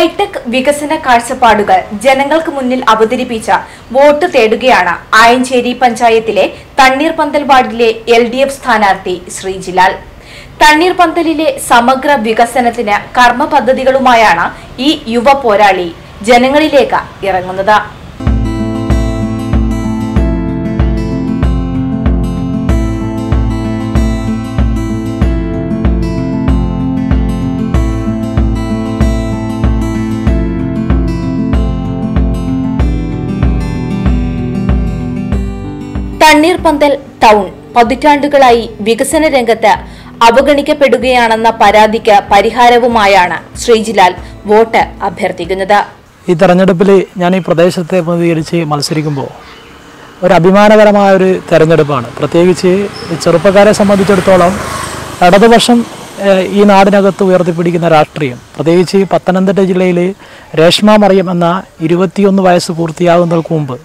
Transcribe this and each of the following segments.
hi tech വികസന കാഴ്ചപ്പാടുകൾ ജനങ്ങൾക്ക് മുന്നിൽ അവതരിപ്പിച്ച വോട്ട് തേടുകയാണ് ആയഞ്ചേരി പഞ്ചായത്തിലെ തണ്ണീർപന്തൽ വാർഡിലെ എൽ ഡി എഫ് സ്ഥാനാർത്ഥി ശ്രീജിലാൽ തണ്ണീർപന്തലിലെ സമഗ്ര വികസനത്തിന് കർമ്മ പദ്ധതികളുമായാണ് ഈ യുവ പോരാളി ജനങ്ങളിലേക്ക് ഇറങ്ങുന്നത് തണ്ണീർപന്തൽ ടൗൺ പതിറ്റാണ്ടുകളായി വികസന രംഗത്ത് അവഗണിക്കപ്പെടുകയാണെന്ന പരാതിക്ക് പരിഹാരവുമായാണ് ശ്രീജിലാൽ വോട്ട് അഭ്യർത്ഥിക്കുന്നത് ഈ തെരഞ്ഞെടുപ്പിൽ ഞാൻ ഈ പ്രദേശത്തെ പ്രതികരിച്ച് മത്സരിക്കുമ്പോൾ ഒരു അഭിമാനകരമായ ഒരു തെരഞ്ഞെടുപ്പാണ് പ്രത്യേകിച്ച് ഈ ചെറുപ്പക്കാരെ സംബന്ധിച്ചിടത്തോളം ഇടതുപക്ഷം ഏഹ്, ഈ നാടിനകത്ത് ഉയർത്തിപ്പിടിക്കുന്ന രാഷ്ട്രീയം പ്രത്യേകിച്ച് ഈ പത്തനംതിട്ട ജില്ലയിൽ രേഷ്മ മറിയം എന്ന ഇരുപത്തിയൊന്ന് വയസ്സ് പൂർത്തിയാകുന്നതിന് മുമ്പ്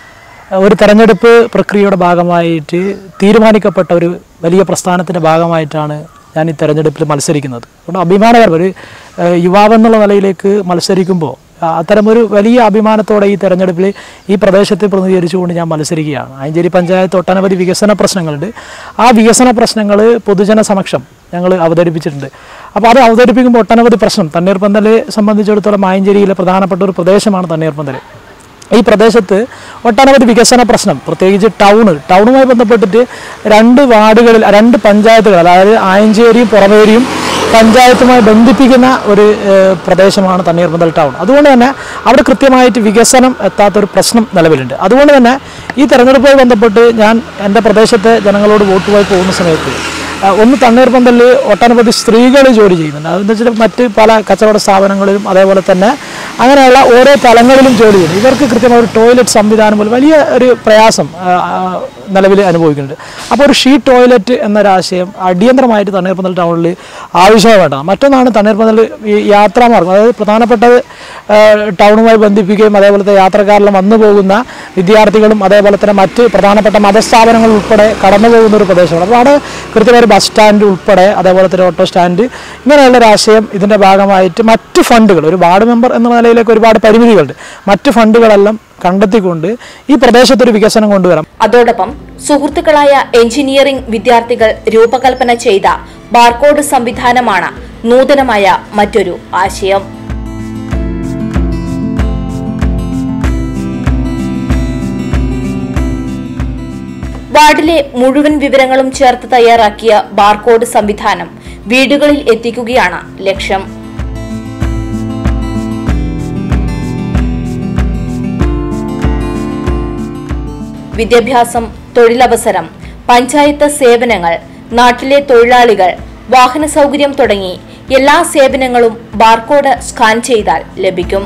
ഒരു തെരഞ്ഞെടുപ്പ് പ്രക്രിയയുടെ ഭാഗമായിട്ട് തീരുമാനിക്കപ്പെട്ട ഒരു വലിയ പ്രസ്ഥാനത്തിൻ്റെ ഭാഗമായിട്ടാണ് ഞാൻ ഈ തെരഞ്ഞെടുപ്പിൽ മത്സരിക്കുന്നത് അതുകൊണ്ട് അഭിമാനകരം ഒരു ഏഹ്, യുവാവെന്നുള്ള നിലയിലേക്ക് മത്സരിക്കുമ്പോൾ ആ, അത്തരമൊരു വലിയ അഭിമാനത്തോടെ ഈ തെരഞ്ഞെടുപ്പിൽ ഈ പ്രദേശത്തെ പ്രതിനിധീകരിച്ചുകൊണ്ട് ഞാൻ മത്സരിക്കുകയാണ് ആയഞ്ചേരി പഞ്ചായത്ത് ഒട്ടനവധി വികസന പ്രശ്നങ്ങളുണ്ട് ആ വികസന പ്രശ്നങ്ങൾ പൊതുജന സമക്ഷം ഞങ്ങൾ അവതരിപ്പിച്ചിട്ടുണ്ട് അപ്പോൾ അത് അവതരിപ്പിക്കുമ്പോൾ ഒട്ടനവധി പ്രശ്നം തണ്ണീർപ്പന്തലെ സംബന്ധിച്ചിടത്തോളം ആയഞ്ചേരിയിലെ പ്രധാനപ്പെട്ട ഒരു പ്രദേശമാണ് തണ്ണീർപ്പന്തൽ ഈ പ്രദേശത്ത് ഒട്ടനവധി വികസന പ്രശ്നം പ്രത്യേകിച്ച് ടൗണ് ടൗണുമായി ബന്ധപ്പെട്ടിട്ട് രണ്ട് വാർഡുകളിൽ രണ്ട് പഞ്ചായത്തുകൾ അതായത് ആയഞ്ചേരിയും പുറമേരിയും പഞ്ചായത്തുമായി ബന്ധിപ്പിക്കുന്ന ഒരു ഏഹ്, പ്രദേശമാണ് തണ്ണീർമുതൽ ടൗൺ അതുകൊണ്ട് തന്നെ അവിടെ കൃത്യമായിട്ട് വികസനം എത്താത്തൊരു പ്രശ്നം നിലവിലുണ്ട് അതുകൊണ്ട് തന്നെ ഈ തെരഞ്ഞെടുപ്പുമായി ബന്ധപ്പെട്ട് ഞാൻ എൻ്റെ പ്രദേശത്തെ ജനങ്ങളോട് വോട്ടുമായി പോകുന്ന സമയത്ത് ആ, ഒന്ന് തണ്ണീർപ്പന്തലിൽ ഒട്ടനവധി സ്ത്രീകൾ ജോലി ചെയ്യുന്നുണ്ട് അതെന്ന് വെച്ചാൽ മറ്റ് പല കച്ചവട സ്ഥാപനങ്ങളിലും അതേപോലെ തന്നെ അങ്ങനെയുള്ള ഓരോ തലങ്ങളിലും ജോലി ചെയ്യുന്നു ഇവർക്ക് കൃത്യമായ ഒരു ടോയ്ലറ്റ് സംവിധാനം പോലും വലിയ ഒരു പ്രയാസം നിലവിൽ അനുഭവിക്കുന്നുണ്ട് അപ്പോൾ ഒരു ഷീ ടോയ്ലറ്റ് എന്നൊരാശയം അടിയന്തരമായിട്ട് തണ്ണീർപ്പന്തൽ ടൗണിൽ ആവശ്യമായി വേണ്ടതാണ് മറ്റൊന്നാണ് തണ്ണീർപ്പന്തൽ ഈ യാത്രാമാർഗം അതായത് പ്രധാനപ്പെട്ടത് ആ, ടൗണുമായി ബന്ധിപ്പിക്കുകയും അതേപോലത്തെ യാത്രക്കാരിലും വന്നു പോകുന്ന വിദ്യാർത്ഥികളും അതേപോലെ തന്നെ മറ്റ് പ്രധാനപ്പെട്ട മതസ്ഥാപനങ്ങൾ ഉൾപ്പെടെ കടന്നു പോകുന്ന ഒരു പ്രദേശമാണ് അപ്പോൾ അവിടെ കൃത്യമായ ഒരു ബസ് സ്റ്റാൻഡ് ഉൾപ്പെടെ അതേപോലെ തന്നെ ഓട്ടോ സ്റ്റാൻഡ് ഇങ്ങനെയുള്ള ഒരു ആശയം ഇതിൻ്റെ ഭാഗമായിട്ട് മറ്റ് ഫണ്ടുകൾ ഒരു വാർഡ് മെമ്പർ എന്ന നിലയിലേക്ക് ഒരുപാട് പരിമിതികളുണ്ട് മറ്റ് ഫണ്ടുകളെല്ലാം കണ്ടെത്തിക്കൊണ്ട് ഈ പ്രദേശത്തൊരു വികസനം കൊണ്ടുവരാം അതോടൊപ്പം സുഹൃത്തുക്കളായ എഞ്ചിനീയറിംഗ് വിദ്യാർത്ഥികൾ രൂപകൽപ്പന ചെയ്ത ബാർകോഡ് സംവിധാനമാണ് നൂതനമായ മറ്റൊരു ആശയം വാർഡിലെ മുഴുവൻ വിവരങ്ങളും ചേർത്ത് തയ്യാറാക്കിയ ബാർകോഡ് സംവിധാനം വീടുകളിൽ എത്തിക്കുകയാണ് ലക്ഷ്യം വിദ്യാഭ്യാസം തൊഴിലവസരം പഞ്ചായത്ത് സേവനങ്ങൾ നാട്ടിലെ തൊഴിലാളികൾ വാഹന സൗകര്യം തുടങ്ങി എല്ലാ സേവനങ്ങളും ബാർകോഡ് സ്കാൻ ചെയ്താൽ ലഭിക്കും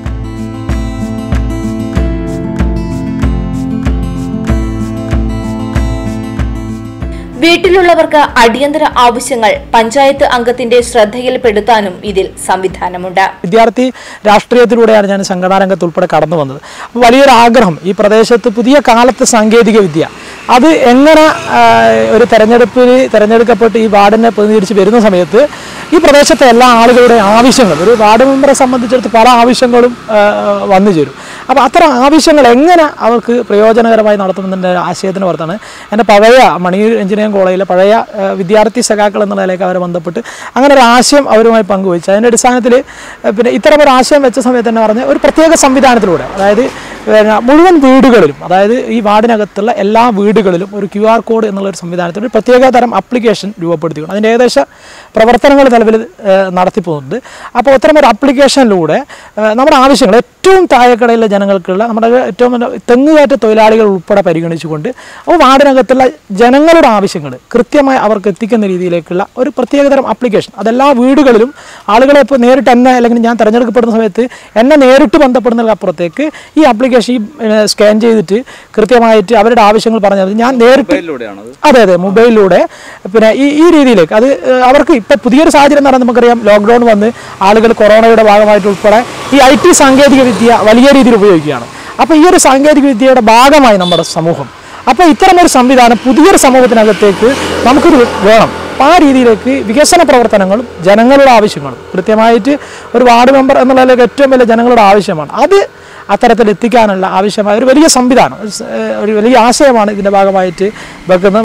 വീട്ടിലുള്ളവർക്ക് അടിയന്തര ആവശ്യങ്ങൾ പഞ്ചായത്ത് അംഗത്തിന്റെ ശ്രദ്ധയിൽപ്പെടുത്താനും ഇതിൽ സംവിധാനമുണ്ട് വിദ്യാർത്ഥി രാഷ്ട്രീയത്തിലൂടെയാണ് ഞാൻ സംഘടനാ രംഗത്ത് ഉൾപ്പെടെ കടന്നു വന്നത് അപ്പോൾ വലിയൊരു ആഗ്രഹം ഈ പ്രദേശത്ത് പുതിയ കാലത്തെ സാങ്കേതിക വിദ്യ അത് എങ്ങനെ ആ, ഒരു തെരഞ്ഞെടുപ്പിൽ തിരഞ്ഞെടുക്കപ്പെട്ട് ഈ വാർഡിനെ പ്രതിനിധീകരിച്ച് വരുന്ന സമയത്ത് ഈ പ്രദേശത്തെ എല്ലാ ആളുകളുടെ ആവശ്യങ്ങൾ ഒരു വാർഡ് മെമ്പറെ സംബന്ധിച്ചിടത്ത് പല ആവശ്യങ്ങളും ആ, വന്നു ചേരും അപ്പോൾ അത്തരം ആവശ്യങ്ങൾ എങ്ങനെ അവർക്ക് പ്രയോജനകരമായി നടത്തുന്നതിൻ്റെ ആശയത്തിന് പുറത്താണ് എൻ്റെ പഴയ മണിയൂർ എഞ്ചിനീയറിംഗ് കോളേജിലെ പഴയ ആ, വിദ്യാർത്ഥി സഖാക്കൾ എന്ന നിലയിലേക്ക് അവരെ ബന്ധപ്പെട്ട് അങ്ങനെ ഒരു ആശയം അവരുമായി പങ്കുവച്ചു അതിൻ്റെ അടിസ്ഥാനത്തിൽ പിന്നെ ഇത്തരം ഒരു ആശയം വെച്ച സമയത്ത് തന്നെ പറഞ്ഞ ഒരു പ്രത്യേക സംവിധാനത്തിലൂടെ അതായത് പിന്നെ മുഴുവൻ വീടുകളിലും അതായത് ഈ വാർഡിനകത്തുള്ള എല്ലാ വീടുകളിലും ഒരു ക്യു ആർ കോഡ് എന്നുള്ള ഒരു സംവിധാനത്തിൽ ഒരു പ്രത്യേക തരം അപ്ലിക്കേഷൻ രൂപപ്പെടുത്തിക്കൊണ്ട് അതിൻ്റെ ഏകദേശ പ്രവർത്തനങ്ങൾ നിലവിൽ ഏഹ്, നടത്തിപ്പോകുന്നുണ്ട് അപ്പോൾ അത്തരം ഒരു അപ്ലിക്കേഷനിലൂടെ ഏഹ്, നമ്മുടെ ആവശ്യങ്ങൾ ഏറ്റവും താഴെക്കടയിലെ ജനങ്ങൾക്കുള്ള നമ്മുടെ ഏറ്റവും നല്ല തെങ്ങുകയറ്റ തൊഴിലാളികൾ ഉൾപ്പെടെ പരിഗണിച്ചുകൊണ്ട് അപ്പോൾ വാർഡിനകത്തുള്ള ജനങ്ങളുടെ ആവശ്യങ്ങൾ കൃത്യമായി അവർക്ക് എത്തിക്കുന്ന രീതിയിലേക്കുള്ള ഒരു പ്രത്യേകതരം അപ്ലിക്കേഷൻ അതെല്ലാ വീടുകളിലും ആളുകളെ ഇപ്പോൾ നേരിട്ട് എന്നെ അല്ലെങ്കിൽ ഞാൻ തിരഞ്ഞെടുക്കപ്പെടുന്ന സമയത്ത് എന്നെ നേരിട്ട് ബന്ധപ്പെടുന്നതിന് അപ്പുറത്തേക്ക് ഈ ആപ്ലിക്കേഷൻ ഈ സ്കാൻ ചെയ്തിട്ട് കൃത്യമായിട്ട് അവരുടെ ആവശ്യങ്ങൾ പറഞ്ഞത് ഞാൻ നേരിട്ട് മൊബൈലിലൂടെയാണത് അതെ അതെ മൊബൈലിലൂടെ പിന്നെ ഈ ഈ രീതിയിലേക്ക് അത് ഏഹ്, അവർക്ക് ഇപ്പം പുതിയൊരു സാഹചര്യം എന്ന് പറയുന്നത് നമുക്കറിയാം ലോക്ക്ഡൗൺ വന്ന് ആളുകൾ കൊറോണയുടെ ഭാഗമായിട്ട് ഉൾപ്പെടെ ഈ ഐ ടി സാങ്കേതിക വിദ്യ വലിയ രീതിയിൽ ഉപയോഗിക്കുകയാണ് അപ്പോൾ ഈ ഒരു സാങ്കേതിക വിദ്യയുടെ ഭാഗമായി നമ്മുടെ സമൂഹം അപ്പോൾ ഇത്തരമൊരു സംവിധാനം പുതിയൊരു സമൂഹത്തിനകത്തേക്ക് നമുക്കൊരു വേണം അപ്പോൾ ആ രീതിയിലേക്ക് വികസന പ്രവർത്തനങ്ങളും ജനങ്ങളുടെ ആവശ്യമാണ് കൃത്യമായിട്ട് ഒരു വാർഡ് മെമ്പർ എന്നുള്ളതിലേക്ക് ഏറ്റവും വലിയ ജനങ്ങളുടെ ആവശ്യമാണ് അത് അത്തരത്തിൽ എത്തിക്കാനുള്ള ആവശ്യമായ ഒരു വലിയ സംവിധാനം ഒരു സ- ഏഹ് ഒരു വലിയ ആശയമാണ് ഇതിൻ്റെ ഭാഗമായിട്ട് വെക്കുന്നത്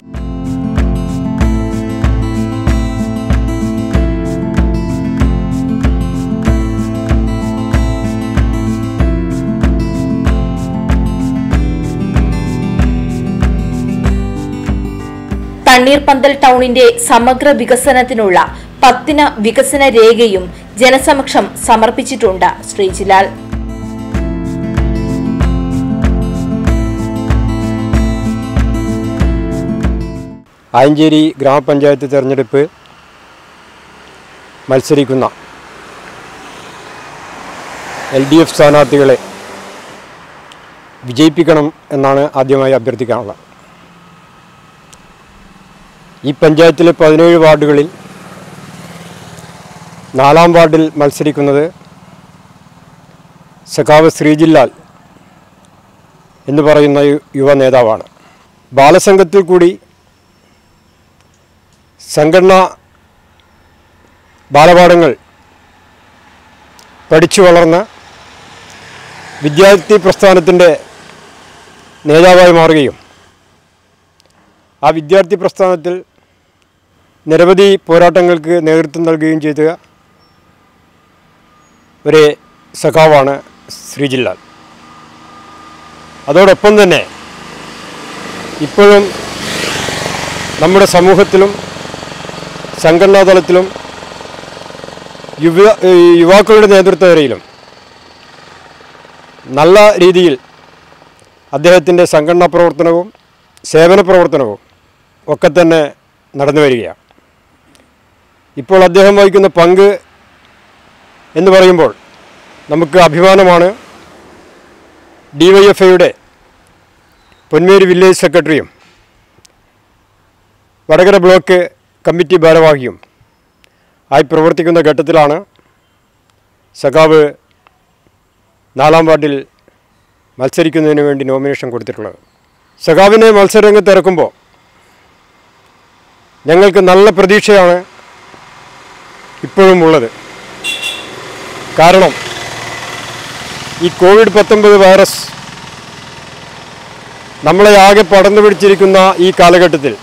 തണ്ണീർപന്തൽ ടൗണിന്റെ സമഗ്ര വികസനത്തിനുള്ള പത്തിന വികസന രേഖയും ജനസമക്ഷം സമർപ്പിച്ചിട്ടുണ്ട് ശ്രീജിലാൽ ആയഞ്ചേരി ഗ്രാമപഞ്ചായത്ത് തിരഞ്ഞെടുപ്പ് മത്സരിക്കുന്ന എൽ ഡി എഫ് സ്ഥാനാർത്ഥികളെ വിജയിപ്പിക്കണം എന്നാണ് ആദ്യമായി അഭ്യർത്ഥിക്കാനുള്ളത് ഈ പഞ്ചായത്തിലെ പതിനേഴ് വാർഡുകളിൽ നാലാം വാർഡിൽ മത്സരിക്കുന്നത് സഖാവ് ശ്രീജില്ലാൽ എന്ന് പറയുന്ന യു- യുവ നേതാവാണ് ബാലസംഘത്തിൽ കൂടി സംഘടന ബാലപാഠങ്ങൾ പഠിച്ചു വളർന്ന് വിദ്യാർത്ഥി പ്രസ്ഥാനത്തിൻ്റെ നേതാവായി മാറുകയും ആ വിദ്യാർത്ഥി പ്രസ്ഥാനത്തിൽ നിരവധി പോരാട്ടങ്ങൾക്ക് നേതൃത്വം നൽകുകയും ചെയ്ത ഒരു സഖാവാണ് ശ്രീജില്ലാൽ അതോടൊപ്പം തന്നെ ഇപ്പോഴും നമ്മുടെ സമൂഹത്തിലും സംഘടനാ തലത്തിലും യുവ ഈ യുവാക്കളുടെ നേതൃത്വ നിരയിലും നല്ല രീതിയിൽ അദ്ദേഹത്തിൻ്റെ സംഘടനാ പ്രവർത്തനവും സേവന പ്രവർത്തനവും ഒക്കെ തന്നെ നടന്നു വരികയാണ് ഇപ്പോൾ അദ്ദേഹം വഹിക്കുന്ന പങ്ക് എന്ന് പറയുമ്പോൾ നമുക്ക് അഭിമാനമാണ് ഡി വൈ എഫ് ഐയുടെ പൊന്മേരി വില്ലേജ് സെക്രട്ടറിയും വടകര ബ്ലോക്ക് കമ്മിറ്റി ഭാരവാഹിയും ആയി പ്രവർത്തിക്കുന്ന ഘട്ടത്തിലാണ് സഖാവ് നാലാം വാർഡിൽ മത്സരിക്കുന്നതിന് വേണ്ടി നോമിനേഷൻ കൊടുത്തിട്ടുള്ളത് സഖാവിനെ മത്സരരംഗത്ത് ഇറക്കുമ്പോൾ ഞങ്ങൾക്ക് നല്ല പ്രതീക്ഷയാണ് ഇപ്പോഴും ഉള്ളത് കാരണം ഈ കോവിഡ് പത്തൊമ്പത് വൈറസ് നമ്മളെ ആകെ പടർന്നു പിടിച്ചിരിക്കുന്ന ഈ കാലഘട്ടത്തിൽ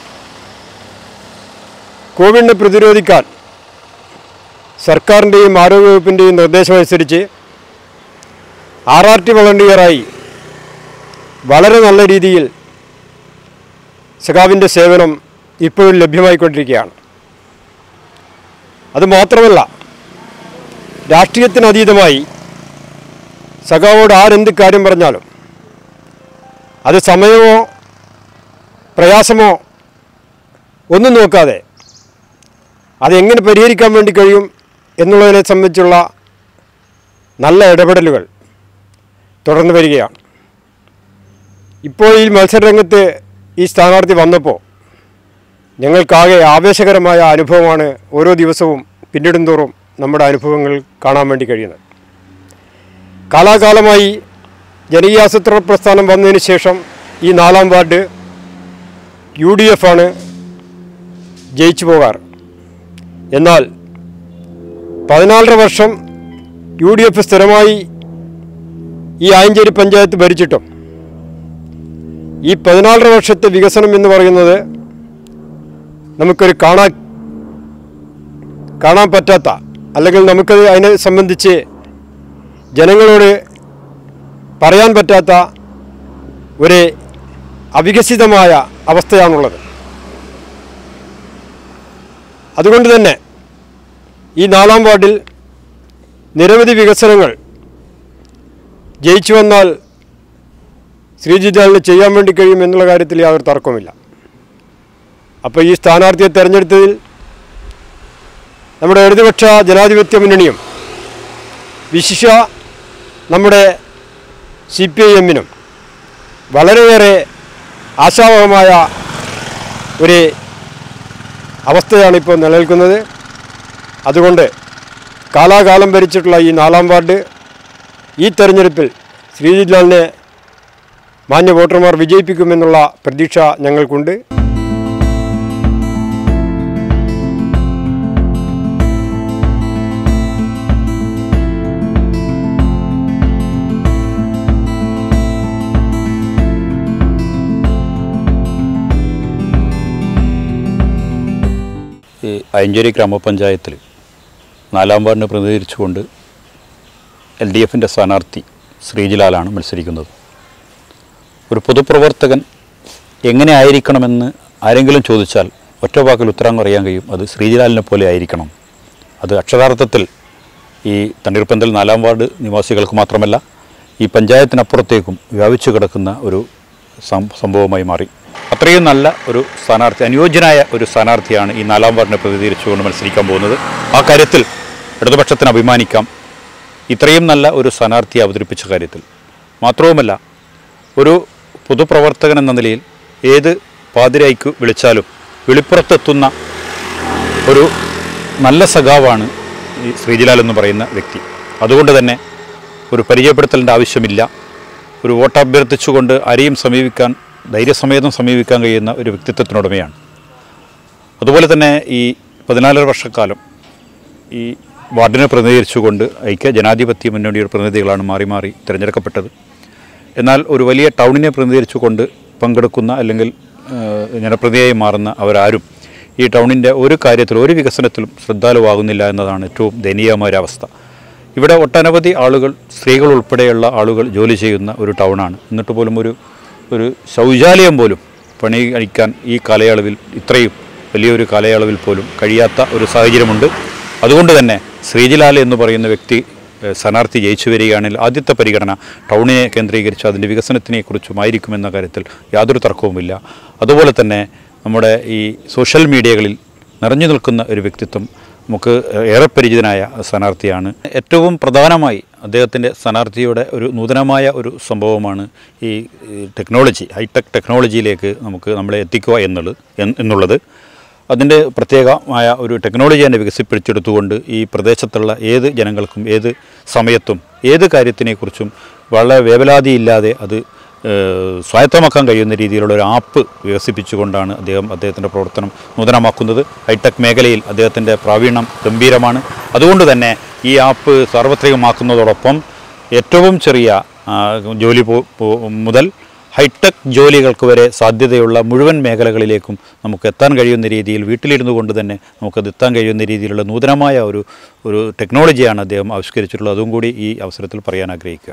കോവിഡിനെ പ്രതിരോധിക്കാൻ സർക്കാരിൻ്റെയും ആരോഗ്യവകുപ്പിൻ്റെയും നിർദ്ദേശമനുസരിച്ച് ആർ ആർ ടി വളണ്ടിയറായി വളരെ നല്ല രീതിയിൽ സഖാവിൻ്റെ സേവനം ഇപ്പോഴും ലഭ്യമായിക്കൊണ്ടിരിക്കുകയാണ് അതുമാത്രമല്ല രാഷ്ട്രീയത്തിനതീതമായി സഖാവോട് ആരെന്ത് കാര്യം പറഞ്ഞാലും അത് സമയമോ പ്രയാസമോ ഒന്നും നോക്കാതെ അതെങ്ങനെ പരിഹരിക്കാൻ വേണ്ടി കഴിയും എന്നുള്ളതിനെ സംബന്ധിച്ചുള്ള നല്ല ഇടപെടലുകൾ തുടർന്ന് വരികയാണ് ഇപ്പോൾ ഈ മത്സരരംഗത്ത് ഈ സ്ഥാനാർത്ഥി വന്നപ്പോൾ ഞങ്ങൾക്കാകെ ആവേശകരമായ അനുഭവമാണ് ഓരോ ദിവസവും പിന്നിടുന്തോറും നമ്മുടെ അനുഭവങ്ങൾ കാണാൻ വേണ്ടി കഴിയുന്നത് കാലാകാലമായി ജനകീയാസൂത്രണ പ്രസ്ഥാനം വന്നതിന് ശേഷം ഈ നാലാം വാർഡ് യു ഡി എഫ് ആണ് ജയിച്ചു പോകാറ് എന്നാൽ പതിനാലര വർഷം യു ഡി എഫ് സ്ഥിരമായി ഈ ആയഞ്ചേരി പഞ്ചായത്ത് ഭരിച്ചിട്ടും ഈ പതിനാലര വർഷത്തെ വികസനം എന്ന് പറയുന്നത് നമുക്കൊരു കാണാൻ കാണാൻ പറ്റാത്ത അല്ലെങ്കിൽ നമുക്കത് അതിനെ സംബന്ധിച്ച് ജനങ്ങളോട് പറയാൻ പറ്റാത്ത ഒരു അവികസിതമായ അവസ്ഥയാണുള്ളത് അതുകൊണ്ട് തന്നെ ഈ നാലാം വാർഡിൽ നിരവധി വികസനങ്ങൾ ജയിച്ചു വന്നാൽ ശ്രീജിതാലിന് ചെയ്യാൻ വേണ്ടി കഴിയും എന്നുള്ള കാര്യത്തിൽ യാതൊരു തർക്കവുമില്ല അപ്പോൾ ഈ സ്ഥാനാർത്ഥിയെ തെരഞ്ഞെടുത്തതിൽ നമ്മുടെ ഇടതുപക്ഷ ജനാധിപത്യ മുന്നണിയും വിശിഷ നമ്മുടെ സി പി ഐ എമ്മിനും വളരെയേറെ ആശാവഹമായ ഒരു അവസ്ഥയാണ് ഇപ്പോൾ നിലനിൽക്കുന്നത് അതുകൊണ്ട് കാലാകാലം ഭരിച്ചിട്ടുള്ള ഈ നാലാം വാർഡ് ഈ തെരഞ്ഞെടുപ്പിൽ ശ്രീജിത്ലാലിനെ മാന്യ വോട്ടർമാർ വിജയിപ്പിക്കുമെന്നുള്ള പ്രതീക്ഷ ഞങ്ങൾക്കുണ്ട് ഈ അയഞ്ചേരി ഗ്രാമപഞ്ചായത്തിൽ നാലാം വാർഡിനെ പ്രതിനിധീകരിച്ചുകൊണ്ട് എൽ ഡി എഫിൻ്റെ സ്ഥാനാർത്ഥി ശ്രീജിലാലാണ് മത്സരിക്കുന്നത് ഒരു പൊതുപ്രവർത്തകൻ എങ്ങനെ ആയിരിക്കണമെന്ന് ആരെങ്കിലും ചോദിച്ചാൽ ഒറ്റ വാക്കിൽ ഉത്തരം അറിയാൻ കഴിയും അത് ശ്രീജിലാലിനെ പോലെ ആയിരിക്കണം അത് അക്ഷരാർത്ഥത്തിൽ ഈ തണ്ണീർപ്പന്തൽ നാലാം വാർഡ് നിവാസികൾക്ക് മാത്രമല്ല ഈ പഞ്ചായത്തിനപ്പുറത്തേക്കും വ്യാപിച്ചു കിടക്കുന്ന ഒരു സം- സംഭവമായി മാറി അത്രയും നല്ല ഒരു സ്ഥാനാർത്ഥി അനുയോജ്യനായ ഒരു സ്ഥാനാർത്ഥിയാണ് ഈ നാലാം വാർഡിനെ പ്രതിനിധീകരിച്ചുകൊണ്ട് മത്സരിക്കാൻ പോകുന്നത് ആ കാര്യത്തിൽ ഇടതുപക്ഷത്തിന് അഭിമാനിക്കാം ഇത്രയും നല്ല ഒരു സ്ഥാനാർത്ഥിയെ അവതരിപ്പിച്ച കാര്യത്തിൽ മാത്രവുമല്ല ഒരു പൊതുപ്രവർത്തകൻ എന്ന നിലയിൽ ഏത് പാതിരായിക്ക് വിളിച്ചാലും വെളിപ്പുറത്തെത്തുന്ന ഒരു നല്ല സഖാവാണ് ഈ ശ്രീജിലാൽ എന്ന് പറയുന്ന വ്യക്തി അതുകൊണ്ട് തന്നെ ഒരു പരിചയപ്പെടുത്തലിൻ്റെ ആവശ്യമില്ല ഒരു വോട്ട് അഭ്യർത്ഥിച്ചുകൊണ്ട് ആരെയും സമീപിക്കാൻ ധൈര്യസമേതം സമീപിക്കാൻ കഴിയുന്ന ഒരു വ്യക്തിത്വത്തിനുടമയാണ് അതുപോലെ തന്നെ ഈ പതിനാലര വർഷക്കാലം ഈ വാർഡിനെ പ്രതിനിധീകരിച്ചുകൊണ്ട് ഐക്യ ജനാധിപത്യ മുന്നണിയുടെ പ്രതിനിധികളാണ് മാറി മാറി തിരഞ്ഞെടുക്കപ്പെട്ടത് എന്നാൽ ഒരു വലിയ ടൗണിനെ പ്രതിനിധീകരിച്ചുകൊണ്ട് പങ്കെടുക്കുന്ന അല്ലെങ്കിൽ ഏഹ്, ജനപ്രതിനിധിയായി മാറുന്ന അവരാരും ഈ ടൗണിൻ്റെ ഒരു കാര്യത്തിലും ഒരു വികസനത്തിലും ശ്രദ്ധാലുവാകുന്നില്ല എന്നതാണ് ഏറ്റവും ദയനീയമായ ഒരു അവസ്ഥ ഇവിടെ ഒട്ടനവധി ആളുകൾ സ്ത്രീകൾ ഉൾപ്പെടെയുള്ള ആളുകൾ ജോലി ചെയ്യുന്ന ഒരു ടൗണാണ് എന്നിട്ട് പോലും ഒരു ഒരു ശൗചാലയം പോലും പണി കഴിക്കാൻ ഈ കാലയളവിൽ ഇത്രയും വലിയൊരു കാലയളവിൽ പോലും കഴിയാത്ത ഒരു സാഹചര്യമുണ്ട് അതുകൊണ്ട് തന്നെ ശ്രീജിലാൽ എന്ന് പറയുന്ന വ്യക്തി ഏഹ്, സ്ഥാനാർത്ഥി ജയിച്ചു വരികയാണെങ്കിൽ ആദ്യത്തെ പരിഗണന ടൗണിനെ കേന്ദ്രീകരിച്ച് അതിൻ്റെ വികസനത്തിനെക്കുറിച്ചുമായിരിക്കുമെന്ന കാര്യത്തിൽ യാതൊരു തർക്കവുമില്ല അതുപോലെ തന്നെ നമ്മുടെ ഈ സോഷ്യൽ മീഡിയകളിൽ നിറഞ്ഞു നിൽക്കുന്ന ഒരു വ്യക്തിത്വം നമുക്ക് ഏറെ പരിചിതനായ സ്ഥാനാർത്ഥിയാണ് ഏറ്റവും പ്രധാനമായി അദ്ദേഹത്തിൻ്റെ സ്ഥാനാർത്ഥിയുടെ ഒരു നൂതനമായ ഒരു സംഭവമാണ് ഈ ഈ ടെക്നോളജി ഹൈടെക് ടെക്നോളജിയിലേക്ക് നമുക്ക് നമ്മളെ എത്തിക്കുക എന്നുള്ളത് എൻ- എന്നുള്ളത് അതിൻ്റെ പ്രത്യേകമായ ഒരു ടെക്നോളജി തന്നെ വികസിപ്പിച്ചെടുത്തുകൊണ്ട് ഈ പ്രദേശത്തുള്ള ഏത് ജനങ്ങൾക്കും ഏത് സമയത്തും ഏത് കാര്യത്തിനെക്കുറിച്ചും വളരെ വേവലാതിയില്ലാതെ അത് ഏഹ്, സ്വായത്തമാക്കാൻ കഴിയുന്ന രീതിയിലുള്ള ഒരു ആപ്പ് വികസിപ്പിച്ചുകൊണ്ടാണ് അദ്ദേഹം അദ്ദേഹത്തിൻ്റെ പ്രവർത്തനം നൂതനമാക്കുന്നത് ഹൈടെക് മേഖലയിൽ അദ്ദേഹത്തിൻ്റെ പ്രാവീണ്യം ഗംഭീരമാണ് അതുകൊണ്ട് തന്നെ ഈ ആപ്പ് സാർവത്രികമാക്കുന്നതോടൊപ്പം ഏറ്റവും ചെറിയ ആ, ജോലി പോ- പോ- മുതൽ ഹൈടെക് ജോലികൾക്ക് വരെ സാധ്യതയുള്ള മുഴുവൻ മേഖലകളിലേക്കും നമുക്ക് എത്താൻ കഴിയുന്ന രീതിയിൽ വീട്ടിലിരുന്നു കൊണ്ട് തന്നെ നമുക്കത് എത്താൻ കഴിയുന്ന രീതിയിലുള്ള നൂതനമായ ഒരു ഒരു ടെക്നോളജിയാണ് അദ്ദേഹം ആവിഷ്കരിച്ചിട്ടുള്ളത് അതും കൂടി ഈ അവസരത്തിൽ പറയാൻ ആഗ്രഹിക്കുക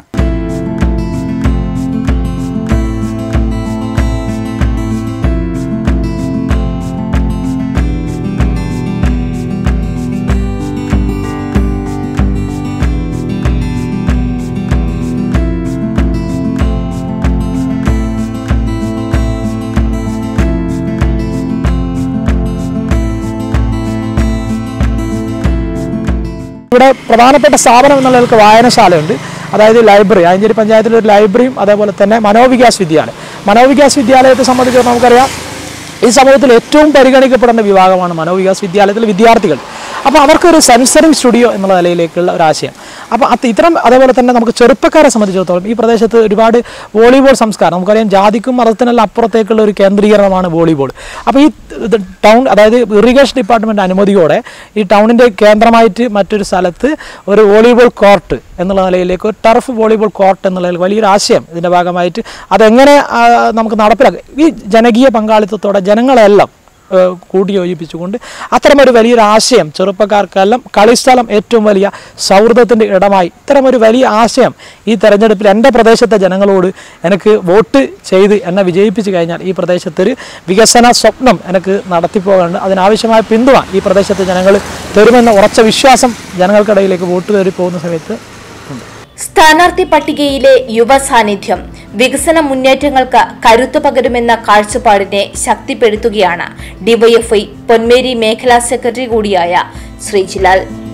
ഇവിടെ പ്രധാനപ്പെട്ട സ്ഥാപനം എന്നുള്ള നിലക്ക് വായനശാലയുണ്ട് അതായത് ലൈബ്രറി ആയഞ്ചേരി പഞ്ചായത്തിലെ ഒരു ലൈബ്രറിയും അതേപോലെ തന്നെ മനോവികാസ് വിദ്യാലയം മനോവികാസ് വിദ്യാലയത്തെ സംബന്ധിച്ച് നമുക്കറിയാം ഈ സമൂഹത്തിൽ ഏറ്റവും പരിഗണിക്കപ്പെടുന്ന വിഭാഗമാണ് മനോവികാസ് വിദ്യാലയത്തിലെ വിദ്യാർത്ഥികൾ അപ്പോൾ അവർക്കൊരു സെൻസറിങ് സ്റ്റുഡിയോ എന്നുള്ള നിലയിലേക്കുള്ള ഒരു ആശയം അപ്പോൾ അത് ഇത്തരം അതേപോലെ തന്നെ നമുക്ക് ചെറുപ്പക്കാരെ സംബന്ധിച്ചിടത്തോളം ഈ പ്രദേശത്ത് ഒരുപാട് വോളിബോൾ സംസ്കാരം നമുക്കറിയാം ജാതിക്കും മതത്തിനെല്ലാം അപ്പുറത്തേക്കുള്ള ഒരു കേന്ദ്രീകരണമാണ് വോളിബോൾ അപ്പോൾ ഈ ഇത് ടൗൺ അതായത് ഇറിഗേഷൻ ഡിപ്പാർട്ട്മെൻറ്റ് അനുമതിയോടെ ഈ ടൗണിൻ്റെ കേന്ദ്രമായിട്ട് മറ്റൊരു സ്ഥലത്ത് ഒരു വോളിബോൾ കോർട്ട് എന്നുള്ള നിലയിലേക്ക് ഒരു ടർഫ് വോളിബോൾ കോർട്ട് എന്നുള്ള നിലയിൽ വലിയൊരു ആശയം ഇതിൻ്റെ ഭാഗമായിട്ട് അതെങ്ങനെ ആ, നമുക്ക് നടപ്പിലാക്കാം ഈ ജനകീയ പങ്കാളിത്തത്തോടെ ജനങ്ങളെല്ലാം ഏഹ് കൂട്ടിയോജിപ്പിച്ചുകൊണ്ട് അത്തരമൊരു വലിയൊരു ആശയം ചെറുപ്പക്കാർക്കെല്ലാം കളിസ്ഥലം ഏറ്റവും വലിയ സൗഹൃദത്തിൻ്റെ ഇടമായി ഇത്തരമൊരു വലിയ ആശയം ഈ തെരഞ്ഞെടുപ്പിൽ എൻ്റെ പ്രദേശത്തെ ജനങ്ങളോട് എനിക്ക് വോട്ട് ചെയ്ത് എന്നെ വിജയിപ്പിച്ചു കഴിഞ്ഞാൽ ഈ പ്രദേശത്തൊരു വികസന സ്വപ്നം എനിക്ക് നടത്തിപ്പോകാനുണ്ട് അതിനാവശ്യമായ പിന്തുണ ഈ പ്രദേശത്തെ ജനങ്ങൾ തരുമെന്ന ഉറച്ച വിശ്വാസം ജനങ്ങൾക്കിടയിലേക്ക് വോട്ട് കയറി പോകുന്ന സമയത്ത് സ്ഥാനാർത്ഥി പട്ടികയിലെ യുവ സാന്നിധ്യം വികസന മുന്നേറ്റങ്ങൾക്ക് കരുത്തു പകരുമെന്ന കാഴ്ചപ്പാടിനെ ശക്തിപ്പെടുത്തുകയാണ് ഡിവൈഎഫ്ഐ പൊന്മേരി മേഖലാ സെക്രട്ടറി കൂടിയായ ശ്രീജിലാൽ